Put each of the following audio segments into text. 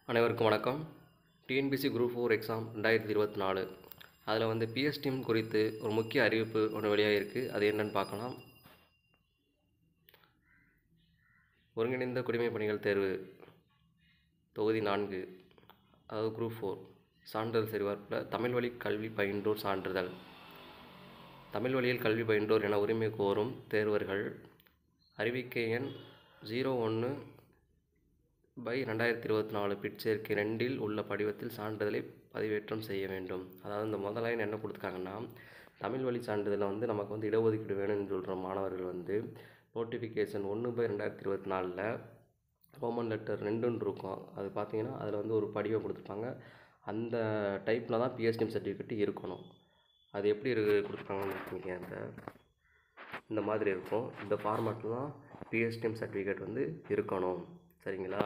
அனைவருக்கும் வணக்கம் TNPSC group four exam ரெண்டாயிரத்தி இருபத்தி நாலு அதில் வந்து பிஎஸ்டிஎம் குறித்து ஒரு முக்கிய அறிவிப்பு ஒன்று வெளியாகிருக்கு அது என்னன்னு பார்க்கலாம் ஒருங்கிணைந்த குடிமைப் பணிகள் தேர்வு தொகுதி நான்கு அதாவது குரூப் ஃபோர் சான்றிதழ் சரிபார்ப்பில் தமிழ் வழி கல்வி பயின்றோர் சான்றிதழ் தமிழ் வழியில் கல்வி பயின்றோர் என உரிமை கோரும் தேர்வர்கள் அறிவிக்கை எண் ஜீரோ ஒன்று பை ரெண்டாயிரத்தி இருபத்தி நாலு பிட்சேர்க்கை ரெண்டில் உள்ள படிவத்தில் சான்றிதழை பதிவேற்றம் செய்ய வேண்டும் அதாவது இந்த முதல் லைன் என்ன கொடுத்துருக்காங்கன்னா தமிழ் வழி சான்றிதழில் வந்து நமக்கு வந்து இடஒதுக்கீடு வேணும்னு சொல்கிற மாணவர்கள் வந்து நோட்டிஃபிகேஷன் ஒன்று பை ரெண்டாயிரத்தி இருபத்தி நாலில் ரோமன் லெட்டர் ரெண்டுன்னு இருக்கும் அது பார்த்தீங்கன்னா அதில் வந்து ஒரு படிவம் கொடுத்துருப்பாங்க அந்த டைப்பில் தான் பிஎஸ்டிஎம் சர்டிஃபிகேட் இருக்கணும் அது எப்படி இருக்கு கொடுத்துருக்காங்கன்னு இருக்கீங்க அந்த இந்த மாதிரி இருக்கும் இந்த ஃபார்மேட்டில் தான் பிஎஸ்டிஎம் சர்டிஃபிகேட் வந்து இருக்கணும் சரிங்களா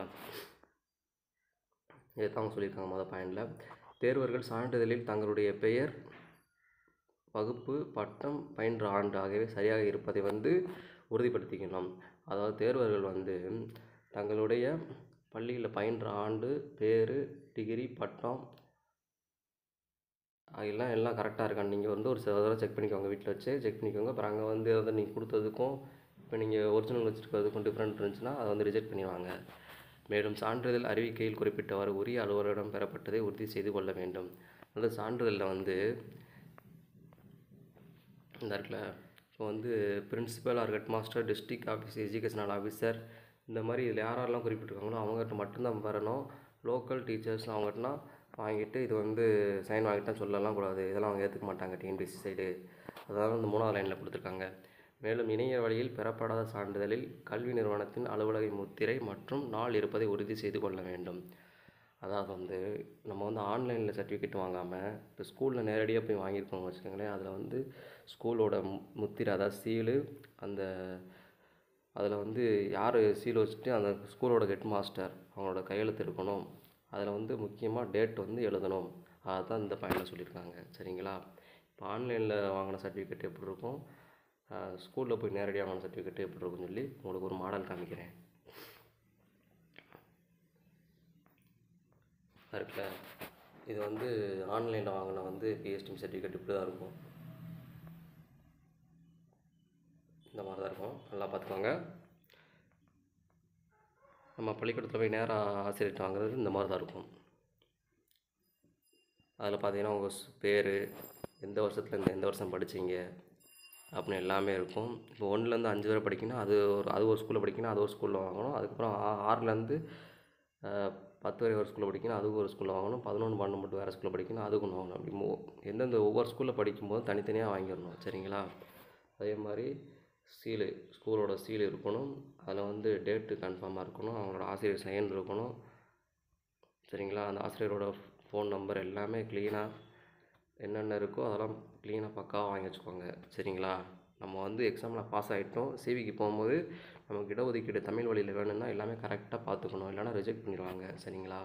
இதை தான் அவங்க சொல்லியிருக்காங்க மொதல் பாயிண்டில் தேர்வர்கள் சான்றிதழில் தங்களுடைய பெயர் வகுப்பு பட்டம் பயின்ற ஆண்டு ஆகியவை சரியாக இருப்பதை வந்து உறுதிப்படுத்திக்கணும் அதாவது தேர்வர்கள் வந்து தங்களுடைய பள்ளியில் பயின்ற ஆண்டு பேர் டிகிரி பட்டம் அதெல்லாம் எல்லாம் கரெக்டாக இருக்கான்னு நீங்கள் வந்து ஒரு சில தடவை செக் பண்ணிக்கோங்க வீட்டில் வச்சு செக் பண்ணிக்கோங்க அப்புறம் அங்கே வந்து அதை நீங்கள் கொடுத்ததுக்கும் இப்போ நீங்கள் ஒரிஜினல் வச்சுருக்கிறதுக்கும் டிஃப்ரெண்ட் இருந்துச்சுன்னா அதை வந்து ரிஜெக்ட் பண்ணிடுவாங்க மேலும் சான்றிதழ் அறிவிக்கையில் குறிப்பிட்டவாறு உரிய அலுவலரிடம் பெறப்பட்டதை உறுதி செய்து கொள்ள வேண்டும் அந்த சான்றிதழில் வந்து இந்த இருக்குல்ல இப்போ வந்து principal or head master district office educational officer இந்த மாதிரி இதில் யார் யாரெல்லாம் குறிப்பிட்டிருக்காங்களோ அவங்ககிட்ட மட்டும்தான் வரணும் லோக்கல் டீச்சர்ஸ் அவங்ககிட்டனா வாங்கிட்டு இது வந்து சைன் வாங்கிட்டா சொல்லலாம் கூடாது இதெல்லாம் அவங்க ஏற்றுக்க மாட்டாங்க டிஎன்பிசி சைடு அதாவது இந்த மூணாவது லைனில் கொடுத்துருக்காங்க மேலும் இணைய வழியில் பெறப்படாத சான்றிதழில் கல்வி நிறுவனத்தின் அலுவலக முத்திரை மற்றும் நாள் இருப்பதை உறுதி செய்து கொள்ள வேண்டும் அதாவது வந்து நம்ம வந்து ஆன்லைனில் சர்டிஃபிகேட் வாங்காமல் இப்போ ஸ்கூலில் நேரடியாக போய் வாங்கியிருக்கோங்க வச்சுக்கோங்களேன் அதில் வந்து ஸ்கூலோட மு- முத்திரை அதாவது சீலு அந்த அதில் வந்து யார் சீல் வச்சுட்டு அந்த ஸ்கூலோட ஹெட் மாஸ்டர் அவங்களோட கையெழுத்து இருக்கணும் அதில் வந்து முக்கியமாக டேட் வந்து எழுதணும் அதுதான் இந்த பாயிண்டில் சொல்லியிருக்காங்க சரிங்களா இப்போ ஆன்லைனில் வாங்கின சர்டிஃபிகேட் எப்படி இருக்கும் ஸ்கூலில் போய் நேரடியாக வாங்கின சர்டிஃபிகேட் எப்படி இருக்கும்னு சொல்லி உங்களுக்கு ஒரு மாடல் காமிக்கிறேன் இருக்குல்ல இது வந்து ஆன்லைனில் வாங்கின வந்து பிஎஸ்டிஎம் சர்டிஃபிகேட் இப்படி தான் இருக்கும் இந்த மாதிரி தான் இருக்கும் நல்லா பார்த்துக்கோங்க நம்ம பள்ளிக்கூடத்தில் போய் நேராக ஆசிரியர்கிட்ட வாங்குறது இந்த மாதிரி தான் இருக்கும் அதில் பார்த்தீங்கன்னா உங்கள் பேர் எந்த வருஷத்துலேருந்து எந்த வருஷம் படிச்சீங்க அப்படின்னு எல்லாமே இருக்கும் இப்போ ஒன்றுலேருந்து அஞ்சு வரை படிக்கணும் அது ஒரு அது ஒரு ஸ்கூலில் படிக்கணும் அது ஒரு ஸ்கூலில் வாங்கணும் அதுக்கப்புறம் ஆ- ஆறுலேருந்து அஹ், பத்து வரை ஒரு ஸ்கூலில் படிக்கணும் அதுக்கு ஒரு ஸ்கூலில் வாங்கணும் பதினொன்று பன்னெண்டு மட்டும் வேறு ஸ்கூலில் படிக்கணும் அதுக்கு ஒன்று வாங்கணும் அப்படி மோ எந்தெந்த ஒவ்வொரு ஸ்கூலில் படிக்கும்போது தனித்தனியாக வாங்கிடணும் சரிங்களா அதே மாதிரி சீலு ஸ்கூலோட சீல் இருக்கணும் அதில் வந்து டேட்டு கன்ஃபார்மாக இருக்கணும் அவங்களோட ஆசிரியர் சைன் இருக்கணும் சரிங்களா அந்த ஆசிரியரோட ஃபோன் நம்பர் எல்லாமே க்ளீனாக என்னென்ன இருக்கோ அதெல்லாம் க்ளீனாக பக்காவாக வாங்கி வச்சுக்கோங்க சரிங்களா நம்ம வந்து எக்ஸாமில் பாஸ் ஆகிட்டோம் சிவிக்கு போகும்போது நமக்கு இடஒதுக்கீடு தமிழ் வழியில் வேணும்னா எல்லாமே கரெக்டாக பார்த்துக்கணும் இல்லைன்னா ரிஜெக்ட் பண்ணிடுவாங்க சரிங்களா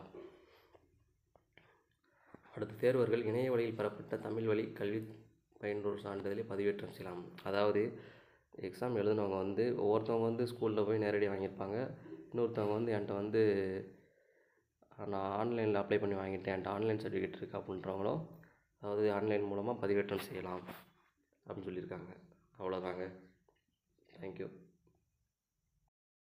அடுத்த தேர்வர்கள் இணைய வழியில் பெறப்பட்ட தமிழ் வழி கல்வி பயின்றோர் சான்றிதழை பதிவேற்றம் செய்யலாம் அதாவது எக்ஸாம் எழுதினவங்க வந்து ஒவ்வொருத்தவங்க வந்து ஸ்கூலில் போய் நேரடியாக வாங்கியிருப்பாங்க இன்னொருத்தவங்க வந்து என்கிட்ட வந்து நான் ஆன்லைனில் அப்ளை பண்ணி வாங்கிட்டேன் என்கிட்ட ஆன்லைன் சர்டிஃபிகேட் இருக்குது அப்படின்றவங்களும் அதாவது ஆன்லைன் மூலமாக பதிவேற்றம் செய்யலாம் அப்படின்னு சொல்லியிருக்காங்க அவ்வளோதாங்க தேங்க்யூ